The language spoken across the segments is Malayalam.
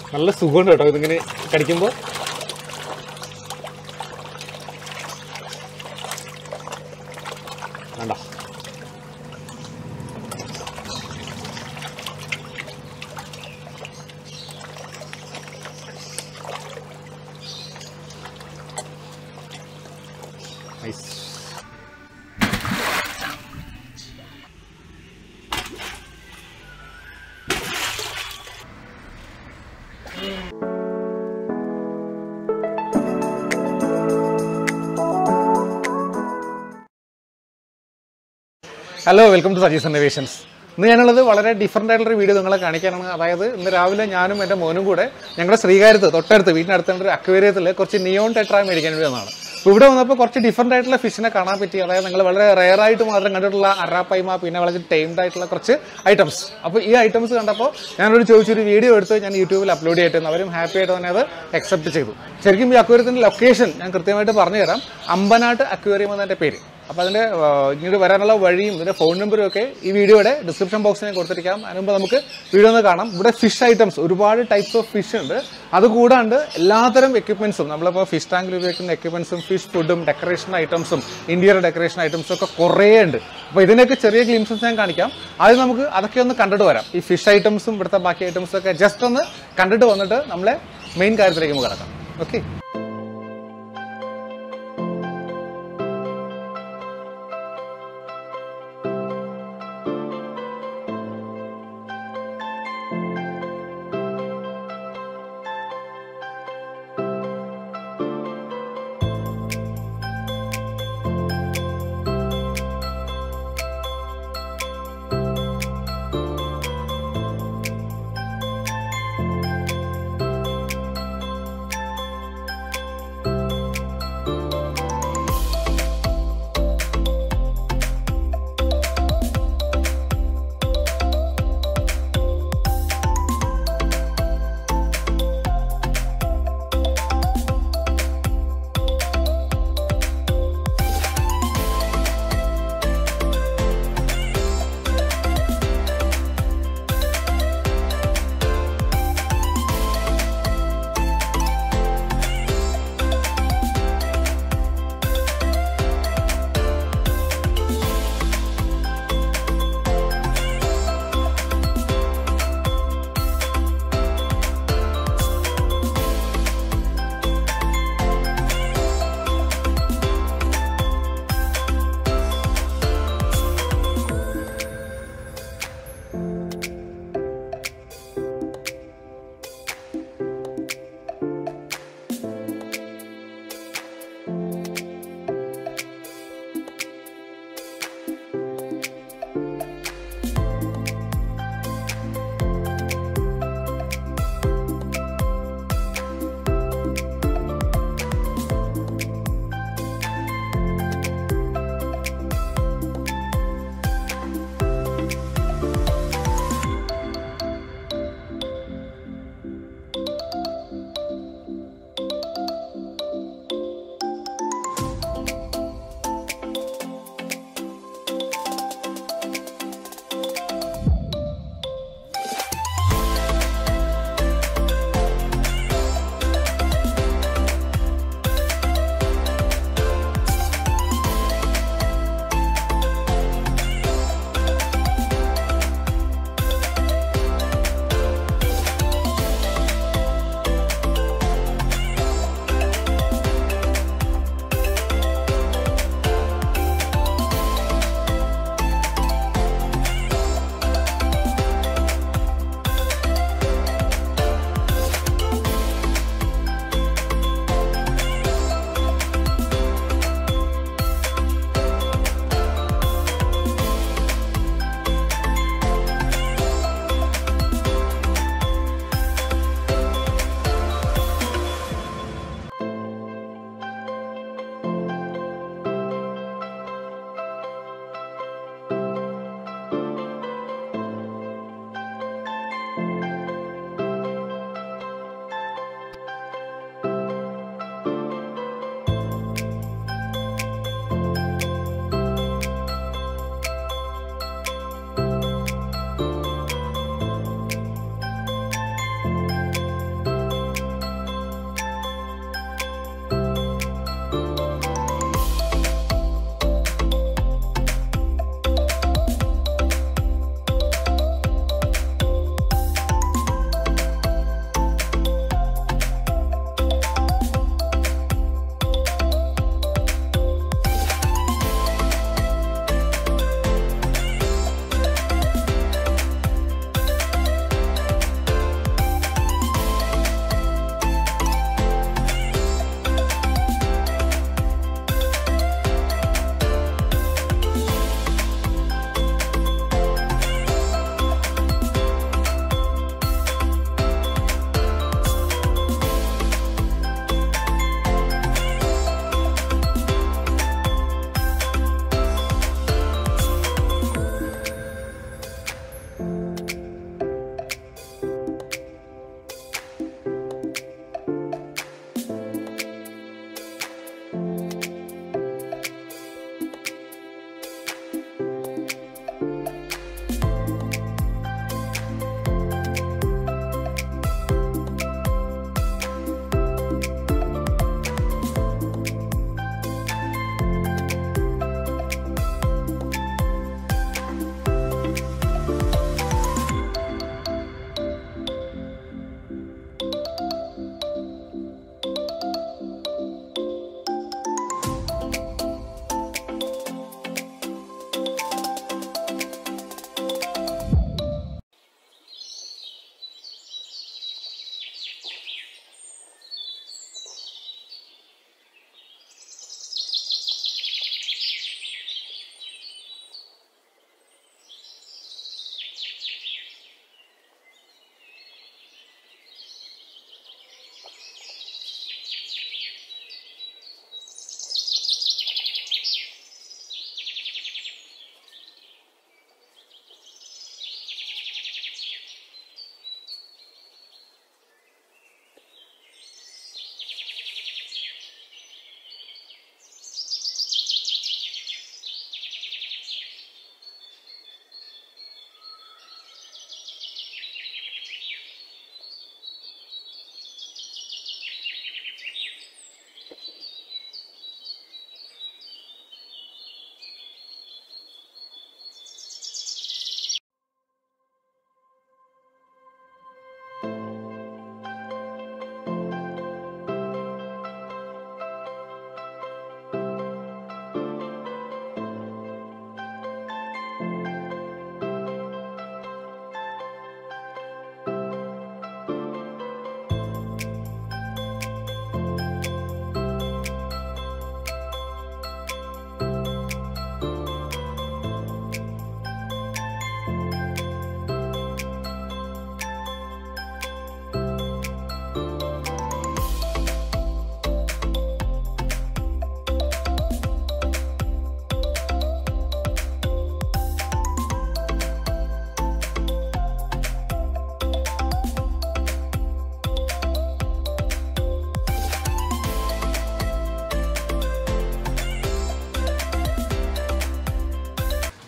നല്ല സുഖമുണ്ട് കേട്ടോ ഇതിങ്ങനെ കടിക്കുമ്പോൾ വേണ്ട nice hello welcome to Saji's innovations ഇന്ന് ഞാനുള്ളത് വളരെ ഡിഫറെൻ്റ് ആയിട്ടുള്ള വീഡിയോ നിങ്ങളെ കാണിക്കാനാണ് അതായത് ഇന്ന് രാവിലെ ഞാനും എൻ്റെ മോനും കൂടെ ഞങ്ങളുടെ ശ്രീകാര്യത്ത് തൊട്ടടുത്ത് വീട്ടിനടുത്തുള്ള ഒരു അക്വേറിയത്തിൽ കുറച്ച് നിയോൺ ടെട്രാ മേടിക്കാൻ വേണ്ടി വന്നതാണ് അപ്പോൾ ഇവിടെ വന്നപ്പോൾ കുറച്ച് ഡിഫറെൻ്റ് ആയിട്ടുള്ള ഫിഷിനെ കാണാൻ പറ്റി അതായത് നിങ്ങൾ വളരെ റെയർ ആയിട്ട് മാത്രം കണ്ടിട്ടുള്ള അറാപ്പൈമ പിന്നെ വളരെ ടൈംഡ് ആയിട്ടുള്ള കുറച്ച് ഐറ്റംസ് അപ്പോൾ ഈ ഐറ്റംസ് കണ്ടപ്പോൾ ഞാനൊരു ചോദിച്ചൊരു വീഡിയോ എടുത്ത് ഞാൻ യൂട്യൂബിൽ അപ്ലോഡ് ചെയ്തിട്ട് അവരും ഹാപ്പി ആയിട്ട് തന്നെ അത് അക്സെപ്റ്റ് ചെയ്തു ശരിക്കും ഈ അക്വേറിയത്തിൻ്റെ ലൊക്കേഷൻ ഞാൻ കൃത്യമായിട്ട് പറഞ്ഞു തരാം അമ്പനാട്ട് അക്വേറിയം എന്നതിൻ്റെ പേര് അപ്പോൾ അതിൻ്റെ ഇങ്ങോട്ട് വരാനുള്ള വഴിയും ഇതിൻ്റെ ഫോൺ നമ്പറും ഒക്കെ ഈ വീഡിയോയുടെ ഡിസ്ക്രിപ്ഷൻ ബോക്സിൽ ഞാൻ കൊടുത്തിരിക്കാം അതിന് മുമ്പ് നമുക്ക് വീഡിയോ ഒന്ന് കാണാം ഇവിടെ ഫിഷ് ഐറ്റംസ് ഒരുപാട് ടൈപ്സ് ഓഫ് ഫിഷ് ഉണ്ട് അതുകൂടാണ്ട് എല്ലാത്തരം എക്യുപ്മെൻസും നമ്മളിപ്പോൾ ഫിഷ് ടാങ്കിൽ ഉപയോഗിക്കുന്ന എക്യുപ്മെൻസും ഫിഷ് ഫുഡും ഡെക്കറേഷൻ ഐറ്റംസും ഇന്റീരിയർ ഡെക്കറേഷൻ ഐറ്റംസും ഒക്കെ കുറേ ഉണ്ട് അപ്പോൾ ഇതിനൊക്കെ ചെറിയ ഗ്ലിംസസ് ഞാൻ കാണിക്കാം ആദ്യം നമുക്ക് അതൊക്കെ ഒന്ന് കണ്ടിട്ട് വരാം ഈ ഫിഷ് ഐറ്റംസും ഇവിടുത്തെ ബാക്കി ഐറ്റംസും ഒക്കെ ജസ്റ്റ് ഒന്ന് കണ്ടിട്ട് വന്നിട്ട് നമ്മളെ മെയിൻ കാര്യത്തിലേക്ക് നമുക്ക് കിടക്കാം ഓക്കെ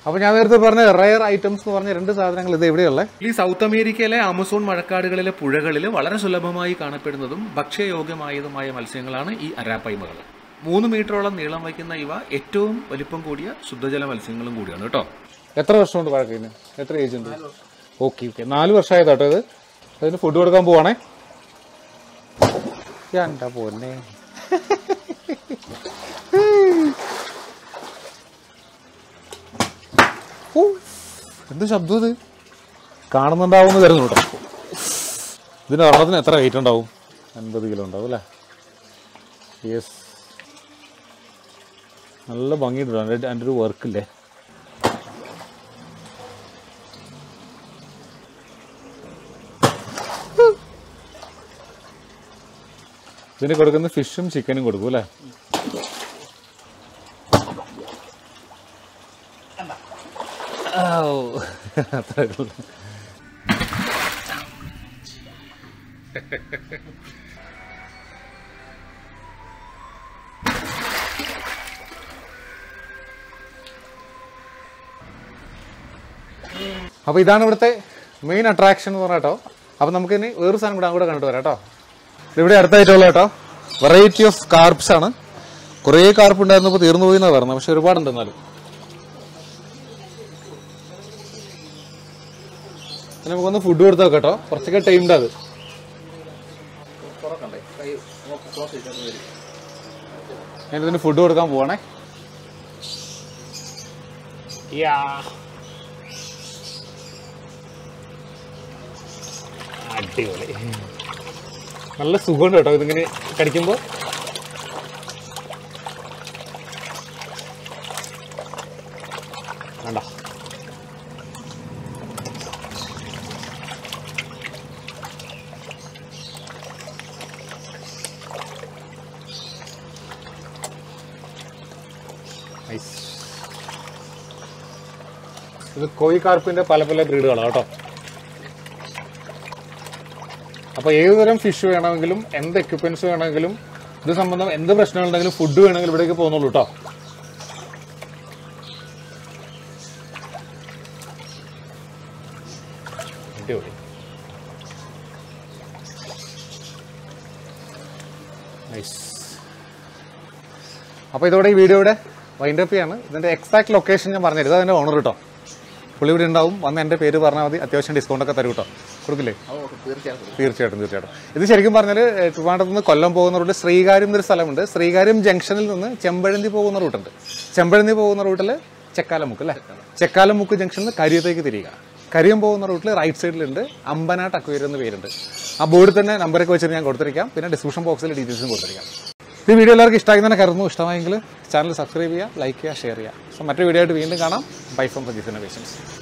അപ്പോൾ ഞാൻ നേരത്തെ പറഞ്ഞ റയർ ഐറ്റംസ് എന്ന് പറഞ്ഞ രണ്ട് സാധനങ്ങൾ ഇത് എവിടെയുള്ള ഈ സൗത്ത് അമേരിക്കയിലെ ആമസോൺ മഴക്കാടുകളിലെ പുഴകളിൽ വളരെ സുലഭമായി കാണപ്പെടുന്നതും ഭക്ഷ്യയോഗ്യമായതുമായ മത്സ്യങ്ങളാണ് ഈ അരാപ്പൈമകൾ മൂന്ന് മീറ്ററോളം നീളം വയ്ക്കുന്ന ഇവ ഏറ്റവും വലിപ്പം കൂടിയ ശുദ്ധജല മത്സ്യങ്ങളും കൂടിയാണ് കേട്ടോ എത്ര വർഷമുണ്ട് പഴക്കത്തിന് എത്ര ഏജ് ഉണ്ട് ഓക്കെ ഓക്കെ നാല് വർഷമായതാട്ടോ ഇത് അതിന് ഫുഡ് കൊടുക്കാൻ പോവാണേ എന്താ പോന്നെ ഓ, എന്ത് ശബ്ദം ഇത് കാണുന്നുണ്ടാവും തരുന്നു കേട്ടോ ഇതിന് ഒരെണ്ണത്തിന് എത്ര വെയിറ്റ് ഉണ്ടാവും അൻപത് കിലോ ഉണ്ടാവും അല്ലേ യെസ് നല്ല ഭംഗിയുണ്ട് എൻ്റെ എൻ്റെ ഒരു വർക്കില്ലേ ഇതിന് കൊടുക്കുന്ന ഫിഷും ചിക്കനും കൊടുക്കും അല്ലേ അത്രേ ഉള്ളൂ. അപ്പോൾ ഇതാണ് ഇവിടുത്തെ മെയിൻ അട്രാക്ഷൻ എന്ന് പറഞ്ഞാൽ കേട്ടോ അപ്പോൾ നമുക്കിനി വേറൊരു സാധനം കൂടെ അങ്ങോട്ട് കണ്ടിട്ട് വരാം കേട്ടോ ഇവിടെ അടുത്തായിട്ടുള്ള കേട്ടോ വെറൈറ്റി ഓഫ് കാർപ്സ് ആണ് കുറേ കാർപ്പ് ഉണ്ടായിരുന്നപ്പോൾ തീർന്നു പോയി എന്നാണ് പറഞ്ഞത് പക്ഷെ ഒരുപാടുണ്ട് എന്നാലും ഇനി നമുക്കൊന്ന് ഫുഡ് കൊടുത്തു നോക്കാം കേട്ടോ കുറച്ചൊക്കെ ടൈംഡ് അത് ഞാനിതിന് ഫുഡ് കൊടുക്കാൻ പോവാണേ യാ അടിപൊളി നല്ല സുഖമുണ്ട് കേട്ടോ ഇതിങ്ങനെ കടിക്കുമ്പോൾ വേണ്ട Nice. ഇത് കോയി കാർപ്പിന്റെ പല പല ബ്രീഡുകളാണ് കേട്ടോ അപ്പോൾ ഏത് തരം ഫിഷ് വേണമെങ്കിലും എന്ത് എക്യുപ്മെന്റ്സ് വേണമെങ്കിലും ഇത് സംബന്ധം എന്ത് പ്രശ്നങ്ങളുണ്ടെങ്കിലും ഫുഡ് വേണമെങ്കിലും ഇവിടേക്ക് പോകുന്നുള്ളൂ കേട്ടോ അടിപൊളി നൈസ് അപ്പോൾ ഇതോടെ ഈ വീഡിയോയുടെ വൈൻഡ് അപ്പ് ചെയ്യാണ് ഇതിൻ്റെ എക്സാക്ട് ലൊക്കേഷൻ ഞാൻ പറഞ്ഞുതരും ഇത് അതിൻ്റെ ഓണർ കേട്ടോ പുള്ളി ഇവിടെ ഉണ്ടാവും വന്ന് എൻ്റെ പേര് പറഞ്ഞാൽ മതി അത്യാവശ്യം ഡിസ്കൗണ്ട് ഒക്കെ തരും കേട്ടോ കൊടുക്കില്ലേ തീർച്ചയായിട്ടും തീർച്ചയായിട്ടും ഇത് ശരിക്കും പറഞ്ഞാൽ ട്രിവാൻഡ്രത്ത് നിന്ന് കൊല്ലം പോകുന്ന റൂട്ട് ശ്രീകാര്യം എന്നൊരു സ്ഥലമുണ്ട് ശ്രീകാര്യം ജംഗ്ഷനിൽ നിന്ന് ചെമ്പഴന്തി പോകുന്ന റൂട്ടുണ്ട് ചെമ്പഴന്തി പോകുന്ന റൂട്ടിൽ ചെക്കാലമുക്ക് അല്ലേ ചെക്കാലമുക്ക് ജംഗ്ഷനിൽ നിന്ന് കരിയത്തേക്ക് തിരിയുക കരിയം പോകുന്ന റൂട്ടിൽ റൈറ്റ് സൈഡിലുണ്ട് അമ്പനാട്ട് അക്വേരിയം എന്ന് പേരുണ്ട് ആ ബോർഡിൽ തന്നെ നമ്പറൊക്കെ വെച്ചിട്ട് ഞാൻ കൊടുത്തിരിക്കാം പിന്നെ ഡിസ്ക്രിപ്ഷൻ ബോക്സിൽ ഡീറ്റെയിൽസും കൊടുത്തിരിക്കാം ഈ വീഡിയോ എല്ലാവർക്കും ഇഷ്ടമായി തന്നെ കരുതുന്നു ഇഷ്ടമായെങ്കിൽ ചാനൽ സബ്സ്ക്രൈബ് ചെയ്യുക ലൈക്ക് ചെയ്യുക ഷെയർ ചെയ്യുക സോ മറ്റൊരു വീഡിയോ ആയിട്ട് വീണ്ടും കാണാം ബൈ ഫ്രം സജീസ് ഇന്നോവേഷൻസ്